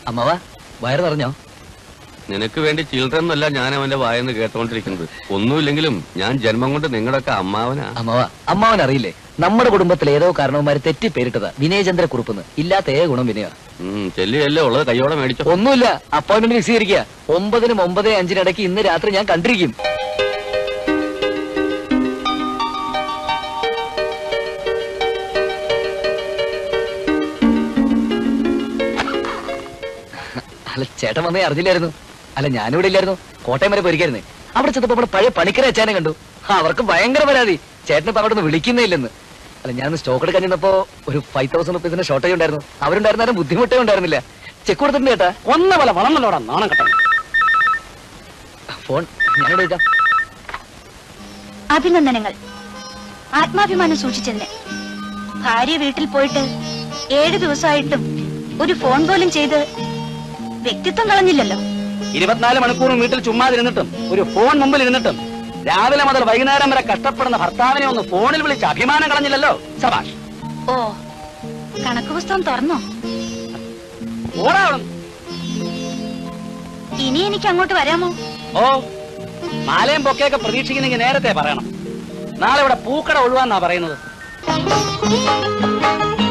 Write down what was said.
അമ്മവാ വയറ് നിറഞ്ഞോ നിനക്ക് വേണ്ടി ചിൽഡ്രൻ എന്നല്ല ഞാൻ അവന്റെ വായെന്ന് കേട്ടോണ്ടിരിക്കുന്നത് ഒന്നുമില്ലെങ്കിലും ഞാൻ ജന്മം കൊണ്ട് നിങ്ങളുടെയൊക്കെ അമ്മാവനാ അമ്മവാ അമ്മാവൻ അറിയില്ലേ നമ്മുടെ കുടുംബത്തിൽ ഏതോ കാരണവന്മാര് തെറ്റി പേരിട്ടതാ വിനയചന്ദ്ര കുറുപ്പെന്ന് ഇല്ലാത്ത ഏ ഗുണം വിനയ ഉം ചെല്ലിയല്ലേ ഉള്ളത് കയ്യോടെ മേടിച്ചോ ഒന്നുമില്ല അപ്പോയിന്റ്മെന്റ് ഫിക്സ് ചെയ്തിരിക്കുക ഒമ്പതിനും ഒമ്പത് അഞ്ചിനിടയ്ക്ക് ഇന്ന് രാത്രി ഞാൻ കണ്ടിരിക്കും അല്ല ചേട്ടൻ വന്നേ അറിഞ്ഞില്ലായിരുന്നു അല്ല ഞാനിവിടെ ഇല്ലായിരുന്നു കോട്ടയം വരെ പോയിരിക്കായിരുന്നേ അവിടെ ചെന്നപ്പോ നമ്മുടെ പഴയ പണിക്കരെ അച്ഛനെ കണ്ടു ആ, അവർക്ക് ഭയങ്കര പരാതി ചേട്ടനിപ്പോ അവിടെ നിന്ന് വിളിക്കുന്നേ ഇല്ലെന്ന് അല്ല ഞാൻ സ്റ്റോക്ക് എടുക്കാൻ ചെന്നപ്പോ ഒരു ഫൈവ് തൗസൻഡ് റുപ്പീസിന്റെ ഷോർട്ടേജ് ഉണ്ടായിരുന്നു അവരുണ്ടായിരുന്നാലും ബുദ്ധിമുട്ടേ ഉണ്ടായിരുന്നില്ല ചെക്ക് കൊടുത്തിട്ടുണ്ട് ചേട്ടാ ഒന്ന പോലെ വളർന്നല്ലോടാ നാണം കെട്ടണം ഫോൺ ഞാനിവിടെ വെക്കാം അഭിനന്ദനങ്ങൾ ആത്മാഭിമാനം സൂക്ഷിച്ചതിന് ഭാര്യ വീട്ടിൽ പോയിട്ട് ഏഴ് ദിവസമായിട്ടും ഒരു ഫോൺ പോലും ചെയ്ത് വ്യക്തിത്വം കളഞ്ഞില്ലല്ലോ ഇരുപത്തിനാല് മണിക്കൂറും വീട്ടിൽ ചുമ്മാതിരുന്നിട്ടും ഒരു ഫോൺ മുമ്പിൽ ഇരുന്നിട്ടും രാവിലെ മുതൽ വൈകുന്നേരം വരെ കഷ്ടപ്പെടുന്ന ഭർത്താവിനെ ഒന്ന് ഫോണിൽ വിളിച്ച് അഭിമാനം കളഞ്ഞില്ലല്ലോ സഭാഷ് ഓ കണക്ക് പുസ്തകം തുറന്നോ ഓടാ അവിടുന്ന്. ഇനി എനിക്ക് അങ്ങോട്ട് വരാമോ ഓ മാലയും പൊക്കെയൊക്കെ പ്രതീക്ഷിക്കുന്നെങ്കിൽ നേരത്തെ പറയണം നാളെ ഇവിടെ പൂക്കട ഒഴിവാന്നാ പറയുന്നത്